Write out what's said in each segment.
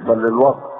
بالنسبة للوقت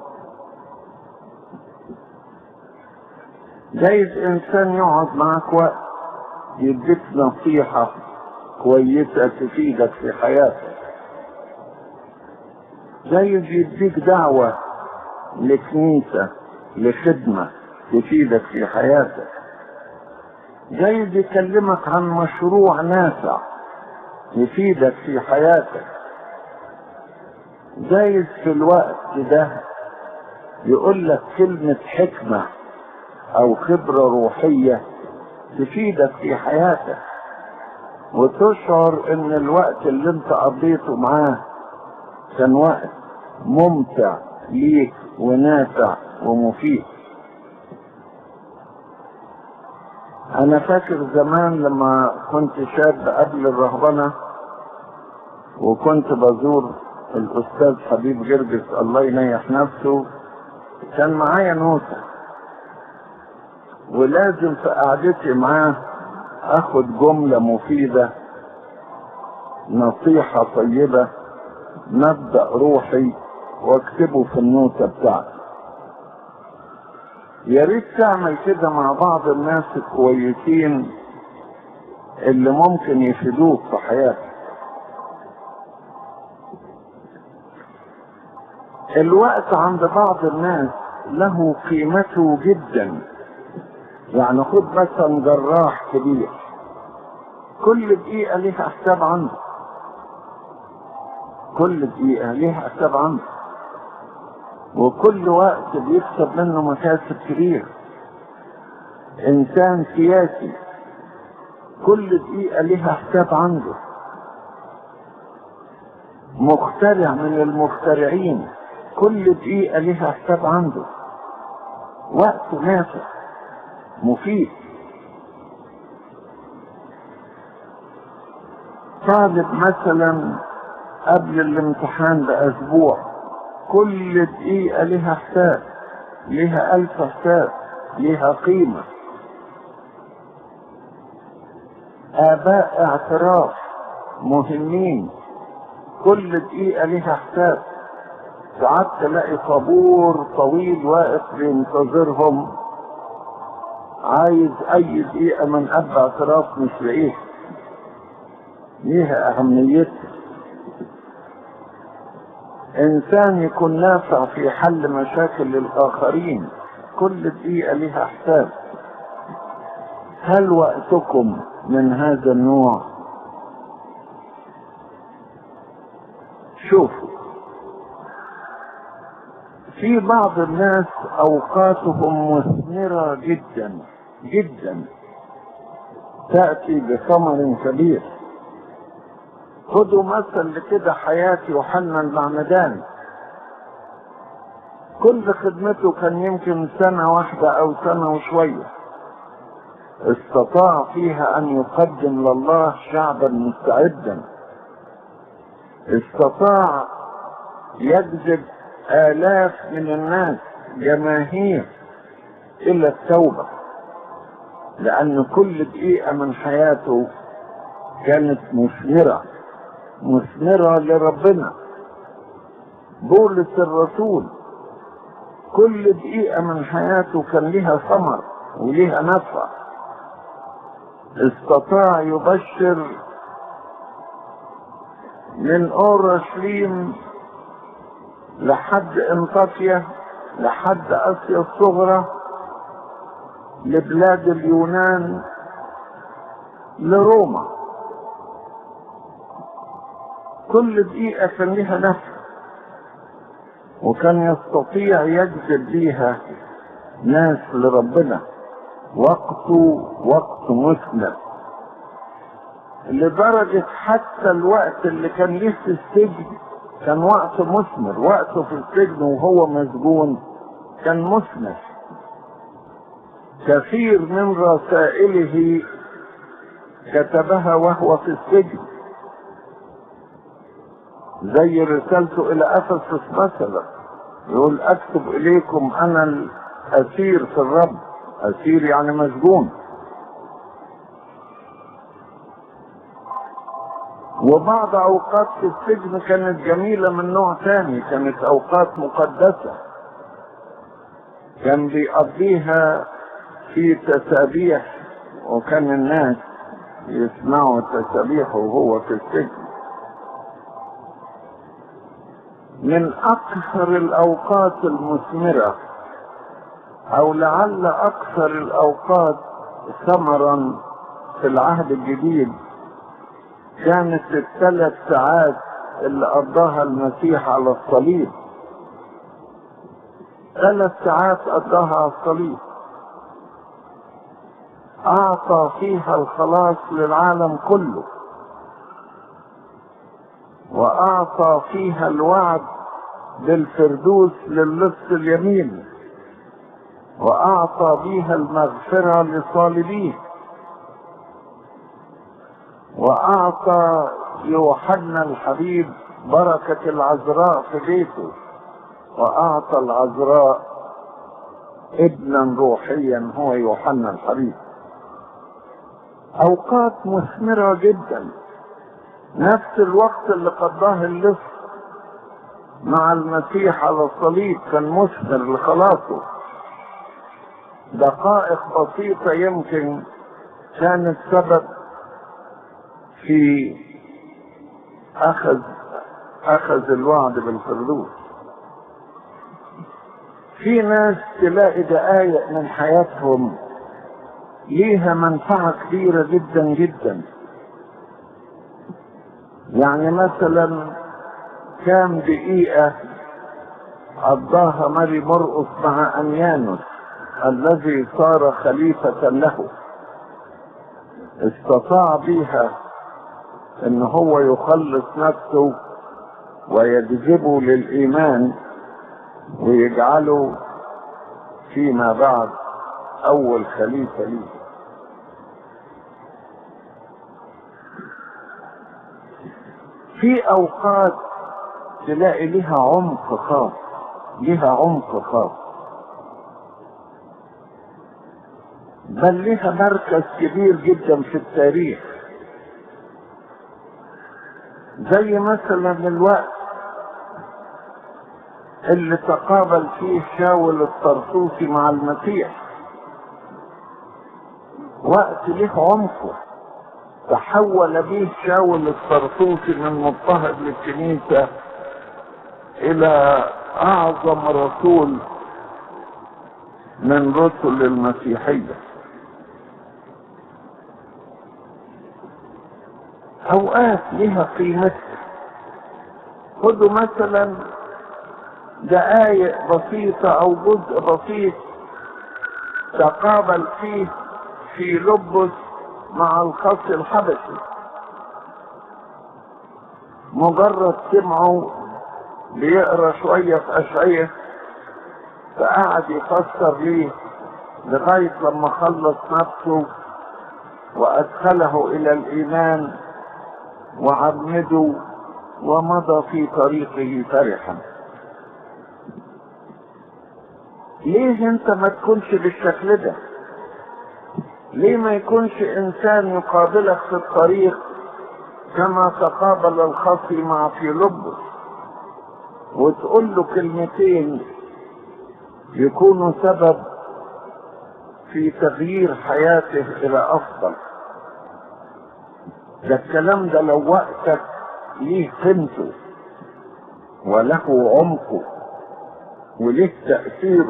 جايز انسان يقعد معك وقت يديك نصيحة كويسة تفيدك في حياتك جايز يديك دعوة لكنيسة لخدمة تفيدك في حياتك جايز يكلمك عن مشروع نافع يفيدك في حياتك جايز في الوقت ده يقول لك كلمة حكمة أو خبرة روحية تفيدك في حياتك وتشعر إن الوقت اللي أنت قضيته معاه كان وقت ممتع ليك ونافع ومفيد انا فاكر زمان لما كنت شاب قبل الرهبنة وكنت بزور الاستاذ حبيب جرجس الله ينيح نفسه كان معايا نوتة ولازم في قعدتي معاه اخد جملة مفيدة نصيحة طيبة مبدأ روحي واكتبه في النوتة بتاعتي يا ريت تعمل كده مع بعض الناس الكويسين اللي ممكن يفيدوك في حياتك الوقت عند بعض الناس له قيمته جدا يعني خد مثلا جراح كبير كل دقيقة ليها حساب عنده كل دقيقة ليها حساب عنده وكل وقت بيكسب منه مكاسب كبيرة انسان سياسي كل دقيقة لها حساب عنده مخترع من المخترعين كل دقيقة لها حساب عنده وقت نافع مفيد طالب مثلا قبل الامتحان بأسبوع كل دقيقة لها حساب لها ألف حساب لها قيمة آباء اعتراف مهمين كل دقيقة لها حساب ساعات تلاقي طابور طويل واقف بينتظرهم عايز أي دقيقة من أب اعتراف مش لاقيه ليها أهميتها انسان يكون نافع في حل مشاكل الاخرين كل دقيقة لها حساب هل وقتكم من هذا النوع شوفوا في بعض الناس اوقاتهم مثمرة جدا جدا تأتي بثمر كبير خدوا مثل لكده حياة يوحنا المعمدان كل خدمته كان يمكن سنة واحدة أو سنة وشوية استطاع فيها أن يقدم لله شعبا مستعدا استطاع يجذب آلاف من الناس جماهير إلى التوبة لأن كل دقيقة من حياته كانت مثمرة مثمرة لربنا بولس الرسول كل دقيقة من حياته كان لها ثمر ولها نفع استطاع يبشر من اورشليم لحد انطاكيا لحد اسيا الصغرى لبلاد اليونان لروما كل دقيقة كان لها نفع وكان يستطيع يجذب بيها ناس لربنا وقته وقت مثمر لدرجة حتى الوقت اللي كان ليه في السجن كان وقت مثمر وقته في السجن وهو مسجون كان مثمر كثير من رسائله كتبها وهو في السجن زي رسالته الى افسس مثلا يقول اكتب اليكم انا الاسير في الرب اسير يعني مسجون وبعض اوقات في السجن كانت جميلة من نوع تاني كانت اوقات مقدسة كان بيقضيها في تسابيح وكان الناس يسمعوا تسابيحه وهو في السجن من اكثر الاوقات المثمرة او لعل اكثر الاوقات ثمرا في العهد الجديد كانت الثلاث ساعات اللي قضاها المسيح على الصليب ثلاث ساعات قضاها على الصليب اعطى فيها الخلاص للعالم كله واعطى فيها الوعد بالفردوس للص اليمين واعطى بها المغفرة لصالبيه واعطى يوحنا الحبيب بركة العذراء في بيته واعطى العذراء ابنا روحيا هو يوحنا الحبيب اوقات مثمرة جدا نفس الوقت اللي قضاه اللص مع المسيح على الصليب كان مثمر لخلاصه دقائق بسيطة يمكن كانت سبب في اخذ اخذ الوعد بالفردوس في ناس تلاقي دقايق من حياتهم ليها منفعة كبيرة جدا جدا يعني مثلا كام دقيقة قضاها ماري مرقس مع أنيانوس الذي صار خليفة له استطاع بها ان هو يخلص نفسه ويجذبه للايمان ويجعله فيما بعد اول خليفه ليه في اوقات تلاقي لها عمق خاص لها عمق خاص بل لها مركز كبير جدا في التاريخ زي مثلا الوقت اللي تقابل فيه شاول الطرطوسي مع المسيح وقت له عمقه تحول به شاول الطرطوسي من مضطهد للكنيسة الى اعظم رسول من رسل المسيحية اوقات لها قيمتها خدوا مثلا دقايق بسيطة او جزء بسيط تقابل فيه في لبس مع الخص الحبشي مجرد سمعه بيقرا شوية في أشعية فقعد يفسر ليه لغاية لما خلص نفسه وأدخله إلى الإيمان وعمده ومضى في طريقه فرحا ليه انت ما تكونش بالشكل ده ليه ما يكونش انسان يقابلك في الطريق كما تقابل الخصي مع فيلبس وتقول له كلمتين يكونوا سبب في تغيير حياته الى افضل ده الكلام ده لو وقتك ليه قيمته وله عمقه وله تأثيره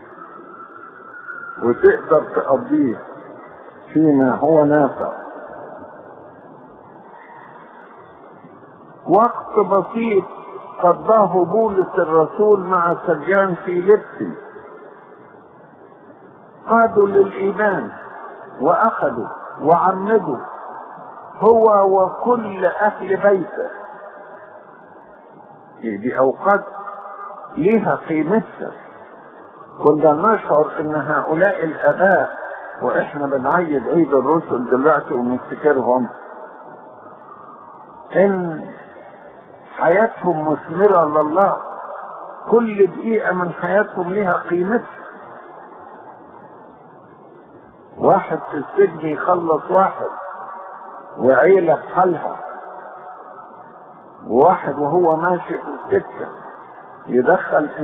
وتقدر تقضيه فيما هو نافع وقت بسيط قضاه بولس الرسول مع سجان في لبسي قادوا للإيمان وأخذوا وعمدوا هو وكل أهل بيته دي أوقات ليها قيمتها كنا نشعر ان هؤلاء الاباء واحنا بنعيد عيد الرسل دلوقتي ونفتكرهم ان حياتهم مثمرة لله كل دقيقة من حياتهم لها قيمتها واحد في السجن يخلص واحد وعيلة بحالها وواحد وهو ماشي في السكة يدخل